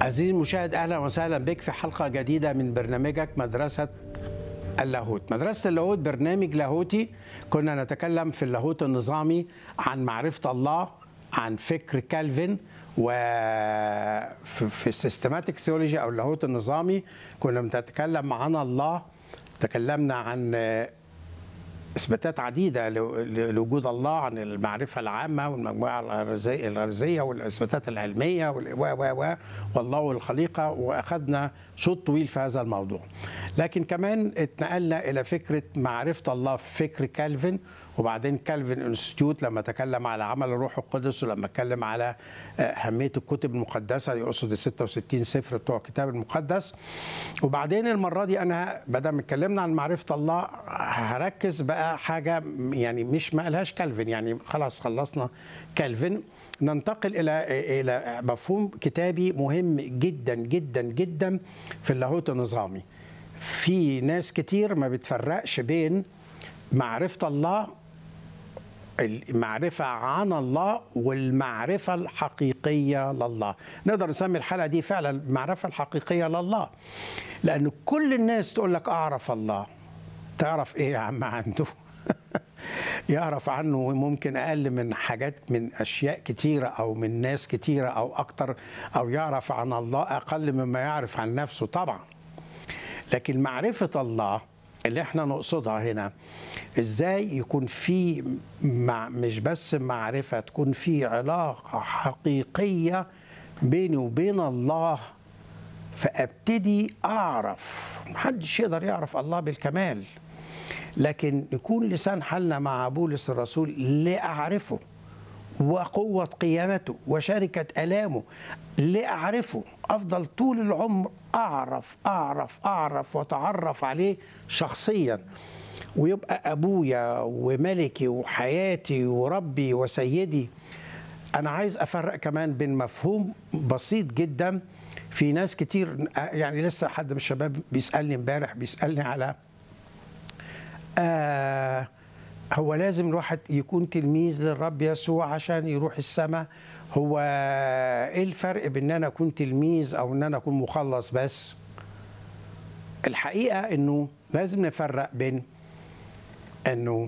عزيزي المشاهد اهلا وسهلا بك في حلقه جديده من برنامجك مدرسه اللاهوت مدرسة اللاهوت برنامج لاهوتي كنا نتكلم في اللاهوت النظامي عن معرفة الله عن فكر كالفن وفي في السيستماتيك ثيولوجي او اللاهوت النظامي كنا بنتكلم عن الله تكلمنا عن اثباتات عديده لوجود الله عن المعرفه العامه والمجموعه الغريزيه والاثباتات العلميه و و والله والخليقه واخذنا شوط طويل في هذا الموضوع. لكن كمان اتنقلنا الى فكره معرفه الله في فكر كالفن وبعدين كالفن انستيتيوت لما تكلم على عمل الروح القدس ولما اتكلم على اهميه الكتب المقدسه يقصد ال 66 سفر بتوع الكتاب المقدس وبعدين المره دي انا بدل ما اتكلمنا عن معرفه الله هركز بقى حاجه يعني مش ما قالهاش كالفن يعني خلاص خلصنا كالفن ننتقل الى الى مفهوم كتابي مهم جدا جدا جدا في اللاهوت النظامي في ناس كتير ما بتفرقش بين معرفه الله المعرفة عن الله والمعرفة الحقيقية لله نقدر نسمي الحلقة دي فعلا المعرفة الحقيقية لله لأن كل الناس تقول لك أعرف الله تعرف إيه يا عم عنده يعرف عنه ممكن أقل من حاجات من أشياء كتيرة أو من ناس كتيرة أو أكتر أو يعرف عن الله أقل مما يعرف عن نفسه طبعا لكن معرفة الله اللي احنا نقصدها هنا ازاي يكون في مع مش بس معرفة تكون في علاقة حقيقية بيني وبين الله فابتدي اعرف محدش يقدر يعرف الله بالكمال لكن يكون لسان حالنا مع بولس الرسول لأعرفه وقوة قيامته وشركة ألامه لأعرفه أفضل طول العمر أعرف أعرف أعرف وأتعرف عليه شخصيا ويبقى أبويا وملكي وحياتي وربي وسيدي أنا عايز أفرق كمان بين مفهوم بسيط جدا في ناس كتير يعني لسه حد من الشباب بيسألني امبارح بيسألني على آه هو لازم الواحد يكون تلميذ للرب يسوع عشان يروح السماء هو ايه الفرق بين ان انا اكون تلميذ او ان انا اكون مخلص بس الحقيقه انه لازم نفرق بين انه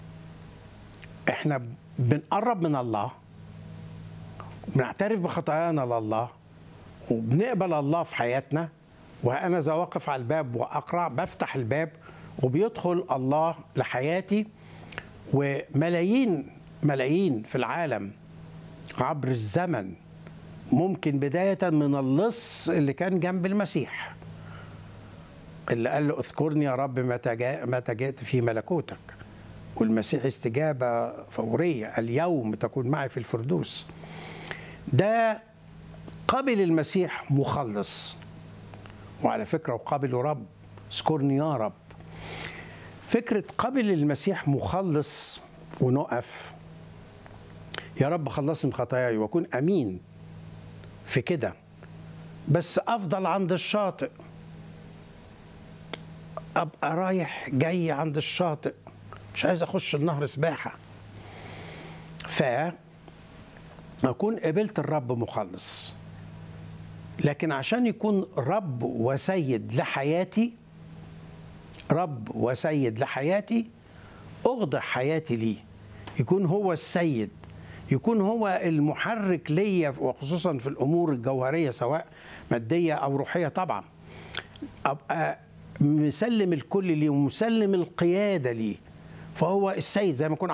احنا بنقرب من الله بنعترف بخطايانا لله وبنقبل الله في حياتنا وانا ذا واقف على الباب واقرع بفتح الباب وبيدخل الله لحياتي وملايين ملايين في العالم عبر الزمن ممكن بداية من اللص اللي كان جنب المسيح اللي قال له اذكرني يا رب متى جاء متى جئت في ملكوتك والمسيح استجابة فورية اليوم تكون معي في الفردوس ده قبل المسيح مخلص وعلى فكرة وقبله رب اذكرني يا رب فكرة قبل المسيح مخلص ونقف يا رب خلصني من خطاياي واكون امين في كده بس افضل عند الشاطئ ابقى رايح جاي عند الشاطئ مش عايز اخش النهر سباحه ف اكون قبلت الرب مخلص لكن عشان يكون رب وسيد لحياتي رب وسيد لحياتي اخضع حياتي ليه يكون هو السيد يكون هو المحرك ليا وخصوصا في الامور الجوهريه سواء ماديه او روحيه طبعا ابقى مسلم الكل ليه ومسلم القياده ليه فهو السيد زي ما يكون